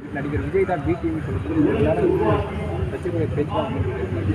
நடிகர் விஜய் தான் B team சொல்லிட்டு எல்லாரும் ரசிகர்களை பேச்சுவார்த்தை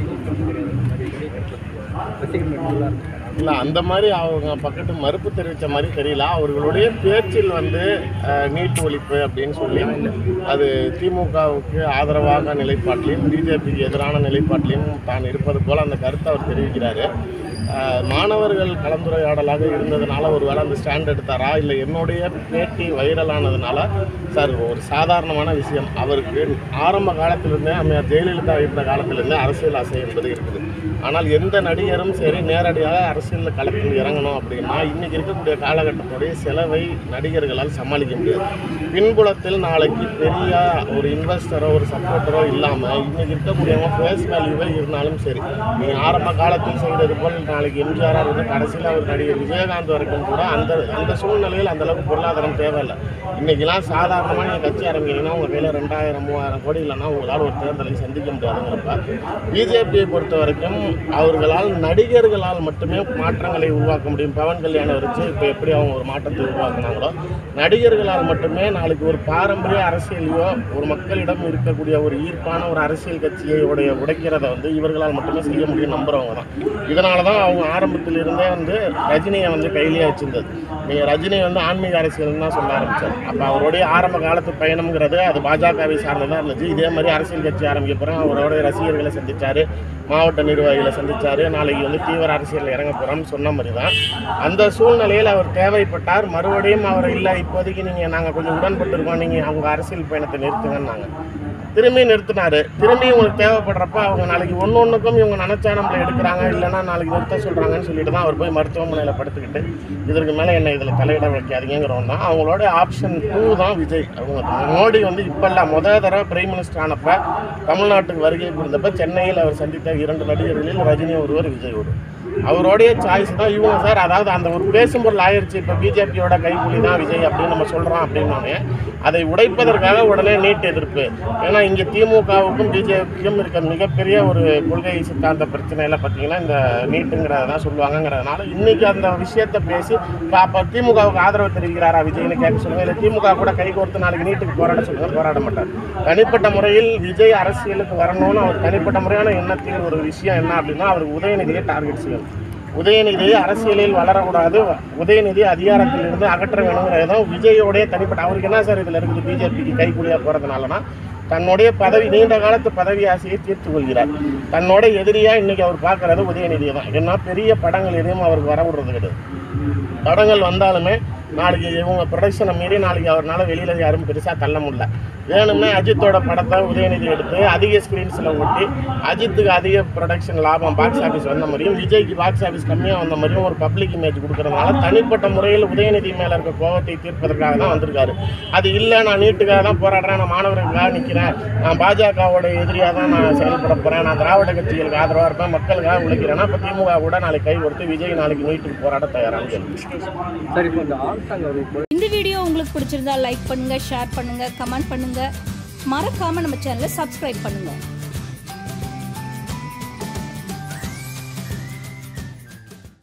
ரசிகர்கள் நல்லா இருக்காங்க இல்லை அந்த மாதிரி அவங்க பக்கத்து மறுப்பு தெரிவித்த மாதிரி தெரியல அவர்களுடைய பேச்சில் வந்து அஹ், நீட் ஒழிப்பு அப்படின்னு சொல்லி அது திமுகவுக்கு ஆதரவாக நிலைப்பாட்டிலையும் பிஜேபிக்கு எதிரான நிலைப்பாட்டிலையும் தான் இருப்பது போல் அந்த கருத்தை அவர் தெரிவிக்கிறாரு அஹ், மாணவர்கள் கலந்துரையாடலாக இருந்ததுனால ஒரு வேளை அந்த ஸ்டாண்ட் எடுத்தாரா இல்லை என்னுடைய பேட்டி வைரலானதுனால சார் ஒரு சாதாரணமான விஷயம் அவருக்கு ஆரம்ப காலத்திலிருந்தே அம்மையார் ஜெயலலிதா இருந்த காலத்திலிருந்தே அரசியல் ஆசை என்பது இருக்குது ஆனால் எந்த நடிகரும் சரி நேரடியாக அரசியல் களத்தில் இறங்கணும் அப்படின்னா இன்னைக்கு இருக்கக்கூடிய காலகட்டத்துடைய செலவை நடிகர்களால் சமாளிக்க முடியாது பின்புலத்தில் நாளைக்கு பெரிய ஒரு இன்வெஸ்டரோ ஒரு சப்போர்ட்டரோ இல்லாமல் இன்னைக்கு இருக்கக்கூடியவங்க ஃபேஸ் வேல்யூவே இருந்தாலும் சரி நீங்கள் ஆரம்ப காலத்தில் செய்தது போல் நாளைக்கு எம்ஜிஆராக இருந்து கடைசியில் அவர் நடிகர் விஜயகாந்த் வரைக்கும் கூட அந்த அந்த சூழ்நிலையில் அந்த அளவுக்கு பொருளாதாரம் தேவையில்லை இன்னைக்கெல்லாம் சாதாரணமாக நீங்கள் கட்சி ஆரம்பிக்கிறீங்கன்னா உங்கள் கையில் ரெண்டாயிரம் மூவாயிரம் கோடி இல்லைன்னா உங்களால் ஒரு தேர்தலை சந்திக்க முடியாதுங்கிறப்ப பிஜேபியை பொறுத்த வரைக்கும் அவர்களால் நடிகர்களால் மட்டுமே மாற்றங்களை உருவாக்க முடியும் பவன் கல்யாணம் வச்சு இப்போ எப்படி அவங்க ஒரு மாற்றத்தை உருவாக்குனாங்களோ நடிகர்களால் மட்டுமே நாளைக்கு ஒரு பாரம்பரிய அரசியலையோ ஒரு மக்களிடம் இருக்கக்கூடிய ஒரு ஈர்ப்பான ஒரு அரசியல் கட்சியை உடைய உடைக்கிறத வந்து இவர்களால் மட்டுமே செய்ய முடியும் நம்புறவங்க தான் இதனால தான் அவங்க ஆரம்பத்தில் இருந்தே வந்து ரஜினியை வந்து கையிலேயே வச்சிருந்தது நீங்கள் ரஜினி வந்து ஆன்மீக அரசியல் தான் சொல்ல ஆரம்பிச்சார் அப்போ அவருடைய ஆரம்ப காலத்து பயணம்ங்கிறது அது பாஜகவை சார்ந்ததாக இருந்துச்சு இதே மாதிரி அரசியல் கட்சி ஆரம்பிக்க போகிறோம் அவரோட ரசிகர்களை சந்திச்சாரு மாவட்ட நிர்வாகிகளை சந்திச்சாரு நாளைக்கு வந்து தீவிர அரசியலில் இறங்க போகிறோம்னு சொன்ன மாதிரி தான் அந்த சூழ்நிலையில் அவர் தேவைப்பட்டார் மறுபடியும் அவர் இல்லை இப்போதைக்கு நீங்கள் நாங்கள் கொஞ்சம் உடன்பட்டிருக்கோம் நீங்கள் அவங்க அரசியல் பயணத்தை நிறுத்துங்கன்னாங்க திரும்பி நிறுத்தினாரு திரும்பி உங்களுக்கு தேவைப்படுறப்ப அவங்க நாளைக்கு ஒன்று ஒன்றுக்கும் இவங்க நினச்சா நம்மளை எடுக்கிறாங்க இல்லைன்னா நாளைக்கு நிறுத்த சொல்கிறாங்கன்னு சொல்லிட்டு தான் அவர் போய் மருத்துவமனையில் படுத்துக்கிட்டு இதற்கு மேலே என்ன இதில் தலையிட வைக்காதீங்கிறவங்க தான் அவங்களோட ஆப்ஷன் டூ தான் விஜய் அவங்க மோடி வந்து இப்போ இல்லை முத தடவை பிரைம் மினிஸ்டர் ஆனப்ப தமிழ்நாட்டுக்கு வருகை புரிந்தப்ப சென்னையில் அவர் சந்தித்த இரண்டு நடிகர்களில் ரஜினி ஒருவர் விஜய் ஒருவர் அவருடைய சாய்ஸ் தான் இவங்க சார் அதாவது அந்த ஒரு பேசும் பொருள் ஆயிடுச்சு இப்போ பிஜேபியோட கைக்கூலி தான் விஜய் அப்படின்னு நம்ம சொல்கிறோம் அப்படின்னோடனே அதை உடைப்பதற்காக உடனே நீட் எதிர்ப்பு ஏன்னா இங்கே திமுகவுக்கும் பிஜேபிக்கும் இருக்க மிகப்பெரிய ஒரு கொள்கை சித்தாந்த பிரச்சனையில் பார்த்தீங்கன்னா இந்த நீட்டுங்கிறத தான் சொல்லுவாங்கங்கிறதுனால இன்னைக்கு அந்த விஷயத்தை பேசி இப்போ அப்போ திமுகவுக்கு ஆதரவு தெரிவிக்கிறாரா விஜய்னு கேட்க சொல்லுங்க இல்லை திமுக கூட கை கோர்த்து நாளைக்கு நீட்டுக்கு போராட சொல்லுங்க போராட மாட்டார் தனிப்பட்ட முறையில் விஜய் அரசியலுக்கு வரணும்னு அவர் தனிப்பட்ட முறையான எண்ணத்தில் ஒரு விஷயம் என்ன அப்படின்னா அவர் உதயநிதியை டார்கெட் செய்யணும் உதயநிதி அரசியலில் வளரக்கூடாது உதயநிதி அதிகாரத்தில் இருந்து அகற்ற வேணுங்கிறது தான் விஜயோடைய தனிப்பட்ட அவருக்கு என்ன சார் இதில் இருக்குது பிஜேபிக்கு கைக்கூலியாக போகிறதுனாலனா தன்னுடைய பதவி நீண்ட காலத்து பதவி ஆசையை தீர்த்து கொள்கிறார் தன்னோட எதிரியாக இன்னைக்கு அவர் பார்க்கறது உதயநிதியை தான் ஏன்னா பெரிய படங்கள் எதையும் அவருக்கு வர விடுறது கிடையாது படங்கள் வந்தாலுமே நாளைக்கு இவங்க ப்ரொடக்ஷனை மீறி நாளைக்கு அவரால் வெளியில் யாரும் பெருசாக தள்ள முடியல வேணும்னா அஜித்தோட படத்தை உதயநிதி எடுத்து அதிக ஸ்க்ரீன்ஸில் ஒட்டி அஜித்துக்கு அதிக ப்ரொடக்ஷன் லாபம் பாக்ஸ் ஆஃபீஸ் வந்த மாதிரியும் விஜய்க்கு பாக்ஸ் ஆஃபீஸ் கம்மியாக வந்த மாதிரியும் ஒரு பப்ளிக் இமேஜ் கொடுக்கறதுனால தனிப்பட்ட முறையில் உதயநிதி மேலே இருக்க கோபத்தை தீர்ப்பதற்காக தான் வந்திருக்காரு அது இல்லை நான் நீட்டுக்காக தான் போராடுறேன் நான் மாணவர்களுக்காக நிற்கிறேன் நான் பாஜகவோட எதிரியாக தான் நான் செயல்பட போகிறேன் நான் திராவிட கட்சிகளுக்கு ஆதரவாக இருப்பேன் மக்களுக்காக உழைக்கிறேன்னா இப்போ திமுக கூட நாளைக்கு கை கொடுத்து விஜய் நாளைக்கு நீட்டுக்கு போராட தயாராக கேள்வி சார் இப்போ இந்த ஆம்சாங் அவர் இந்த வீடியோ உங்களுக்கு பிடிச்சிருந்தா லைக் பண்ணுங்க ஷேர் பண்ணுங்க கமெண்ட் பண்ணுங்க மறக்காம நம்ம சேனலை சப்ஸ்கிரைப் பண்ணுங்க